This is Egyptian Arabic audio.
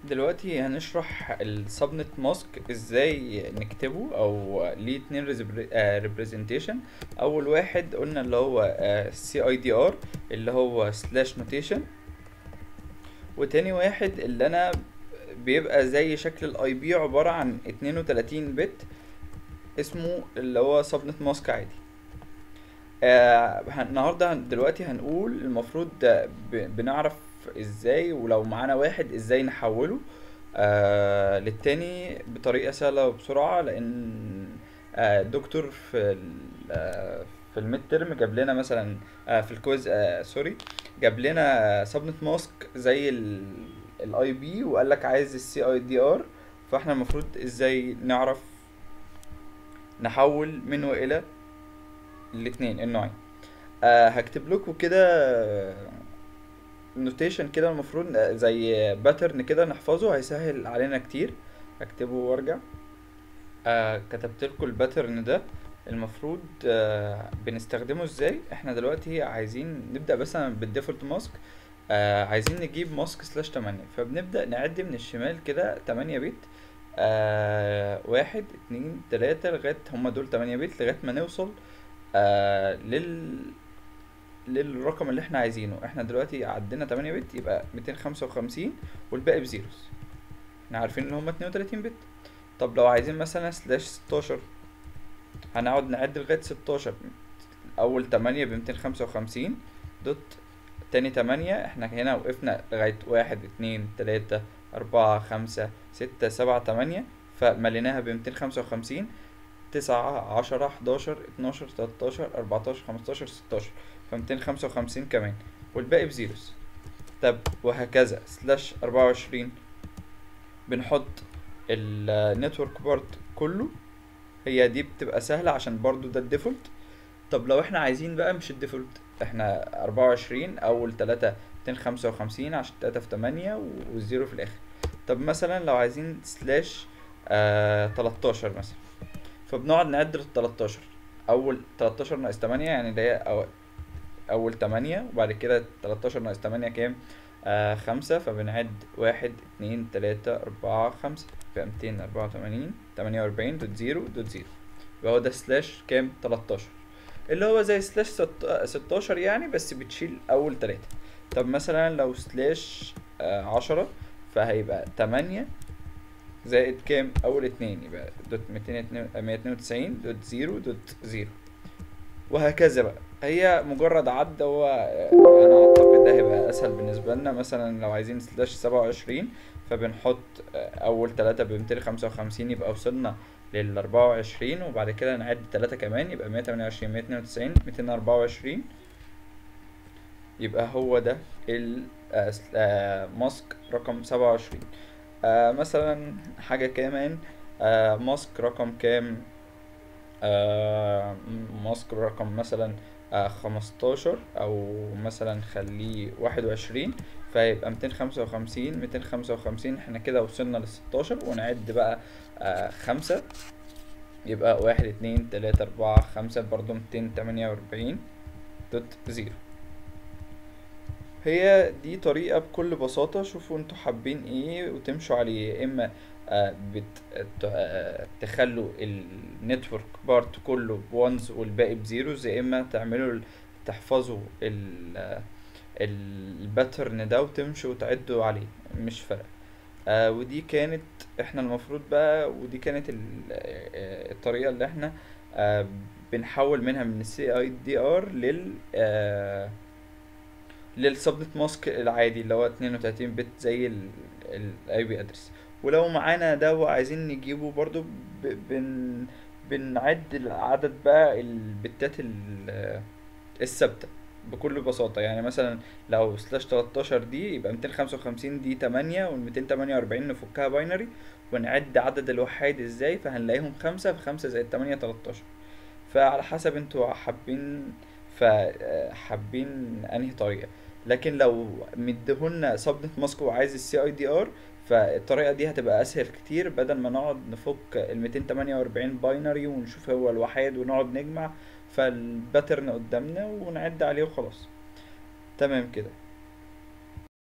دلوقتي هنشرح السبنت ماسك ازاي نكتبه او ليه اتنين ريبريزنتيشن اول واحد قلنا اللي هو سي اي دي ار اللي هو سلاش نوتيشن وتاني واحد اللي انا بيبقى زي شكل الاي بي عبارة عن 32 بت اسمه اللي هو سبنت ماسك عادي آه هن- النهارده هن- دلوقتي هنقول المفروض ده ب- بنعرف ازاي ولو معانا واحد ازاي نحوله آه للتاني بطريقة سهلة وبسرعة لأن آه دكتور في ال آه في الميد ترم جاب لنا مثلا آه في الكويز آه سوري جاب لنا سبنت ماسك زي الاي بي وقال لك عايز السي اي دي ار فاحنا المفروض ازاي نعرف نحول منه الى الاتنين النوعين آه هكتب لكم كده نوتيشن كده المفروض زي باترن كده نحفظه هيسهل علينا كتير اكتبه وارجع آه كتبت لكم الباترن ده المفروض آه بنستخدمه ازاي احنا دلوقتي عايزين نبدأ مثلا بالديفولت ماسك آه عايزين نجيب ماسك سلاش 8 فبنبدأ نعد من الشمال كده 8 بت آه واحد اتنين تلاتة لغاية هما دول 8 بت لغاية ما نوصل آه لل للرقم اللي احنا عايزينه احنا دلوقتي عدينا 8 بت يبقى 255 والباقي بزيروز احنا عارفين ان هما 32 بت طب لو عايزين مثلا سلاش 16 هنقعد نعد لغاية 16 اول 8 ب 255 دوت تاني 8 احنا هنا وقفنا لغاية واحد اتنين تلاتة أربعة خمسة ستة سبعة تمانية فمليناها ب 255 تسعة عشرة حداشر اتناشر تلاتاشر أربعتاشر خمستاشر ستاشر فميتين خمسة وخمسين كمان والباقي بزيروز طب وهكذا سلاش أربعة وعشرين بنحط النتورك بارت كله هي دي بتبقى سهلة عشان برضو ده الديفولت طب لو احنا عايزين بقى مش الديفولت احنا أربعة وعشرين أول تلاتة ميتين خمسة وخمسين عشان تلاتة في تمانية والزيرو في الآخر طب مثلا لو عايزين سلاش آه تلاتاشر مثلا فبنقعد نعد لل 13 اول 13 ناقص 8 يعني اللي هي أو اول 8 وبعد كده 13 ناقص 8 كام آه خمسة فبنعد واحد اتنين تلاتة أربعة خمسة يبقى ميتين أربعة وتمانين تمانية وأربعين دوت زيرو دوت زيرو يبقى هو ده سلاش كام تلاتاشر اللي هو زي سلاش ست- ستاشر يعني بس بتشيل أول تلاتة طب مثلا لو سلاش آه عشرة فهيبقى تمانية زائد كام اول اتنين يبقى دوت ميتين مية اتنين وتسعين دوت زيرو دوت زيرو وهكذا بقى هي مجرد عد هو انا اعتقد ده هيبقى اسهل بالنسبه لنا مثلا لو عايزين سلاش سبعة وعشرين فبنحط اول تلاتة بميتين خمسة وخمسين يبقى وصلنا للأربعة وعشرين وبعد كده نعد تلاتة كمان يبقى مية تمانية وعشرين مية اتنين وتسعين ميتين أربعة وعشرين يبقى هو ده الماسك رقم سبعة وعشرين آه مثلا حاجة كمان آه ماسك رقم كام آه ماسك رقم مثلا آه خمستاشر أو مثلا خليه واحد وعشرين فيبقى ميتين خمسة وخمسين ميتين خمسة وخمسين احنا كده وصلنا لستاشر ونعد بقى آه خمسة يبقى واحد اتنين تلاتة أربعة خمسة برضو ميتين تمانية وأربعين دوت زيرو هي دي طريقة بكل بساطة شوفوا انتوا حابين ايه وتمشوا عليه يا اما آه بت ت- آه تخلوا النتورك بارت كله بونز والباقي بزيروز يا اما تعملوا ال- تحفظوا ال آه، الباترن ده وتمشوا وتعدوا عليه مش فارقة آه ودي كانت احنا المفروض بقى ودي كانت ال- آه، الطريقة اللي احنا آه بنحول منها من السي اي دي ار لل آه للسبنت ماسك العادي اللي هو 32 بت زي الاي بي ادرس ولو معانا ده وعايزين نجيبه برضو ب- بن بنعد العدد بقى البتات ال- الثابتة بكل بساطة يعني مثلا لو سلاش 13 دي يبقى 255 دي 8 وال 248 نفكها باينري ونعد عدد الوحيد ازاي فهنلاقيهم خمسة في خمسة زائد 8 13 فعلى حسب انتوا حابين فحابين انهي طريقة لكن لو مديهولنا سبنت ماسك وعايز السي اي دي ار فالطريقة دي هتبقى اسهل كتير بدل ما نقعد نفك ال 248 باينري ونشوف هو الوحيد ونقعد نجمع فالباترن قدامنا ونعد عليه وخلاص تمام كده